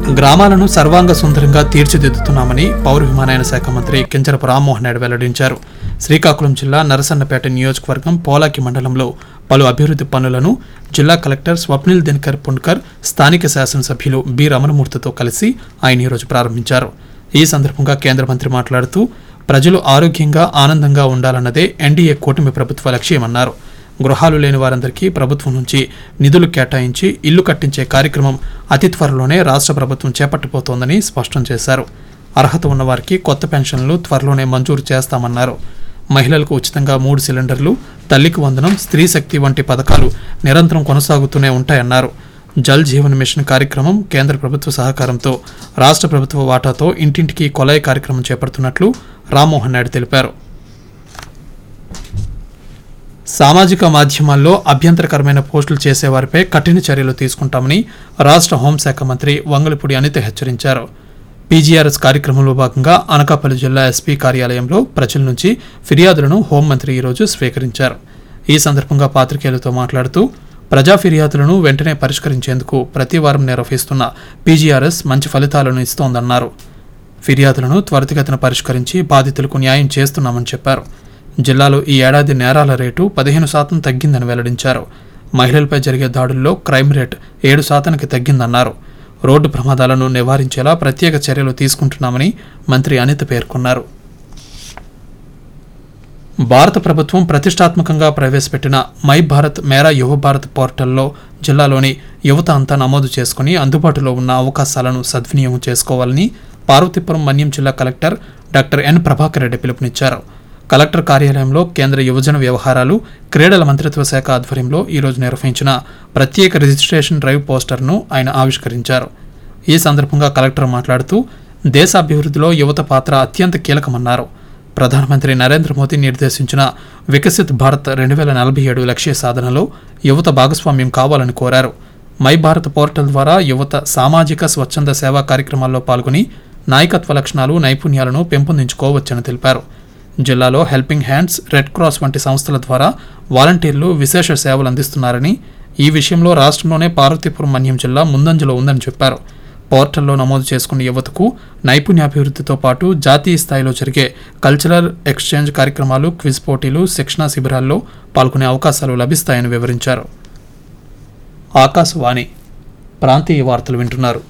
గ్రామాలను సర్వాంగ సుందరంగా తీర్చిదిద్దుతున్నామని పౌర విమానయాన శాఖ మంత్రి కించరపు రామ్మోహన్ నాయుడు వెల్లడించారు శ్రీకాకుళం జిల్లా నరసన్నపేట నియోజకవర్గం పోలాకి మండలంలో పలు అభివృద్ధి పనులను జిల్లా కలెక్టర్ స్వప్నిల్ దినకర్ పుణ్కర్ స్థానిక శాసనసభ్యులు బి రమణమూర్తితో కలిసి ఆయన ఈరోజు ప్రారంభించారు ఈ సందర్భంగా కేంద్ర మంత్రి మాట్లాడుతూ ప్రజలు ఆరోగ్యంగా ఆనందంగా ఉండాలన్నదే ఎన్డీఏ కూటమి ప్రభుత్వ లక్ష్యమన్నారు గృహాలు లేని వారందరికీ ప్రభుత్వం నుంచి నిధులు కేటాయించి ఇల్లు కట్టించే కార్యక్రమం అతి త్వరలోనే రాష్ట్ర ప్రభుత్వం చేపట్టబోతోందని స్పష్టం చేశారు అర్హత ఉన్న వారికి కొత్త పెన్షన్లు త్వరలోనే మంజూరు చేస్తామన్నారు మహిళలకు ఉచితంగా మూడు సిలిండర్లు తల్లికి వందనం స్త్రీ శక్తి వంటి పథకాలు నిరంతరం కొనసాగుతూనే ఉంటాయన్నారు జల్ జీవన్ మిషన్ కార్యక్రమం కేంద్ర ప్రభుత్వ సహకారంతో రాష్ట్ర ప్రభుత్వ వాటాతో ఇంటింటికి కొలాయి కార్యక్రమం చేపడుతున్నట్లు రామ్మోహన్ నాయుడు తెలిపారు సామాజిక మాధ్యమాల్లో అభ్యంతరకరమైన పోస్టులు చేసేవారిపై కఠిన చర్యలు తీసుకుంటామని రాష్ట్ర హోంశాఖ మంత్రి వంగలపూడి అనిత హెచ్చరించారు పీజీఆర్ఎస్ కార్యక్రమంలో భాగంగా అనకాపల్లి జిల్లా ఎస్పీ కార్యాలయంలో ప్రజల నుంచి ఫిర్యాదులను హోంమంత్రి ఈరోజు స్వీకరించారు ఈ సందర్భంగా పాత్రికేయులతో మాట్లాడుతూ ప్రజా ఫిర్యాదులను వెంటనే పరిష్కరించేందుకు ప్రతి వారం నిర్వహిస్తున్న పీజీఆర్ఎస్ మంచి ఫలితాలను ఇస్తోందన్నారు ఫిర్యాదులను త్వరితగతిన పరిష్కరించి బాధితులకు న్యాయం చేస్తున్నామని చెప్పారు జిల్లాలో ఈ ఏడాది నేరాల రేటు పదిహేను శాతం తగ్గిందని వెల్లడించారు మహిళలపై జరిగే దాడుల్లో క్రైమ్ రేట్ ఏడు శాతానికి తగ్గిందన్నారు రోడ్డు ప్రమాదాలను నివారించేలా ప్రత్యేక చర్యలు తీసుకుంటున్నామని మంత్రి అనిత పేర్కొన్నారు భారత ప్రభుత్వం ప్రతిష్టాత్మకంగా ప్రవేశపెట్టిన మై భారత్ మేరా యువ భారత్ పోర్టల్లో జిల్లాలోని యువత అంతా నమోదు చేసుకుని అందుబాటులో ఉన్న అవకాశాలను సద్వినియోగం చేసుకోవాలని పార్వతీపురం మన్యం జిల్లా collector doctor N Prabhakar Reddy పిలుపునిచ్చారు కలెక్టర్ కార్యాలయంలో కేంద్ర యువజన వ్యవహారాలు క్రీడల మంత్రిత్వ శాఖ ఆధ్వర్యంలో ఈరోజు నిర్వహించిన ప్రత్యేక రిజిస్ట్రేషన్ డ్రైవ్ పోస్టర్ను ఆయన ఆవిష్కరించారు ఈ సందర్భంగా కలెక్టర్ మాట్లాడుతూ దేశ అభివృద్ధిలో యువత పాత్ర అత్యంత కీలకమన్నారు ప్రధానమంత్రి నరేంద్ర మోదీ నిర్దేశించిన వికసిత్ భారత్ రెండు వేల నలభై ఏడు లక్ష్య సాధనలో యువత భాగస్వామ్యం కావాలని కోరారు మై భారత్ పోర్టల్ ద్వారా యువత సామాజిక స్వచ్ఛంద సేవా కార్యక్రమాల్లో పాల్గొని నాయకత్వ లక్షణాలు నైపుణ్యాలను పెంపొందించుకోవచ్చని తెలిపారు జిల్లాలో హెల్పింగ్ హ్యాండ్స్ రెడ్ క్రాస్ వంటి సంస్థల ద్వారా వాలంటీర్లు విశేష సేవలు అందిస్తున్నారని ఈ విషయంలో రాష్ట్రంలోనే పార్వతీపురం మన్యం జిల్లా ముందంజలో ఉందని చెప్పారు పోర్టల్లో నమోదు చేసుకున్న యువతకు నైపుణ్యాభివృద్ధితో పాటు జాతీయ స్థాయిలో జరిగే కల్చరల్ ఎక్స్చేంజ్ కార్యక్రమాలు క్విజ్ పోటీలు శిక్షణా శిబిరాల్లో పాల్గొనే అవకాశాలు లభిస్తాయని వివరించారు ఆకాశవాణి ప్రాంతీయ వార్తలు వింటున్నారు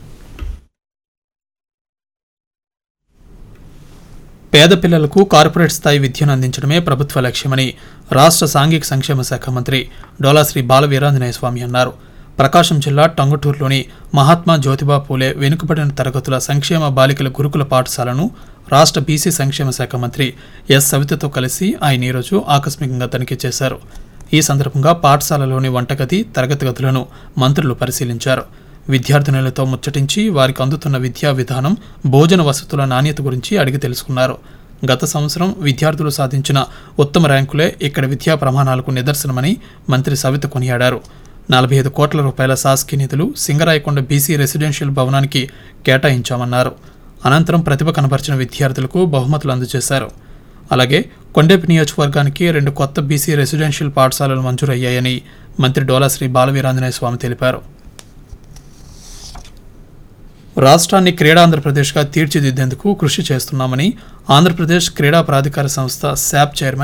పేద పిల్లలకు కార్పొరేట్ స్థాయి విద్యను అందించడమే ప్రభుత్వ లక్ష్యమని రాష్ట్ర సాంఘిక సంక్షేమ శాఖ మంత్రి డోలాశ్రీ బాల వీరాంజనేయ స్వామి అన్నారు ప్రకాశం జిల్లా టంగుటూరులోని మహాత్మా జ్యోతిబా పూలే వెనుకబడిన తరగతుల సంక్షేమ బాలికల గురుకుల పాఠశాలను రాష్ట్ర బీసీ సంక్షేమ శాఖ మంత్రి ఎస్ సవితతో కలిసి ఆయన ఈరోజు ఆకస్మికంగా తనిఖీ చేశారు ఈ సందర్భంగా పాఠశాలలోని వంటగది తరగతి గదులను మంత్రులు పరిశీలించారు విద్యార్థినులతో ముచ్చటించి వారికి అందుతున్న విద్యా విధానం భోజన వసతుల నాణ్యత గురించి అడిగి తెలుసుకున్నారు గత సంవత్సరం విద్యార్థులు సాధించిన ఉత్తమ ర్యాంకులే ఇక్కడ విద్యా ప్రమాణాలకు నిదర్శనమని మంత్రి సవిత కొనియాడారు నలభై ఐదు కోట్ల రూపాయల శాసకీ నిధులు సింగరాయకొండ బీసీ రెసిడెన్షియల్ భవనానికి కేటాయించామన్నారు అనంతరం ప్రతిభ కనబరిచిన విద్యార్థులకు బహుమతులు అందజేశారు అలాగే కొండేపి నియోజకవర్గానికి రెండు కొత్త బీసీ రెసిడెన్షియల్ పాఠశాలలు మంజూరయ్యాయని మంత్రి డోలాశ్రీ బాలవీరాంజనేయ స్వామి తెలిపారు రాష్ట్రాన్ని క్రీడాంధ్రప్రదేశ్గా తీర్చిదిద్దేందుకు కృషి చేస్తున్నామని ఆంధ్రప్రదేశ్ క్రీడా ప్రాధికార సంస్థ శాప్ చైర్మన్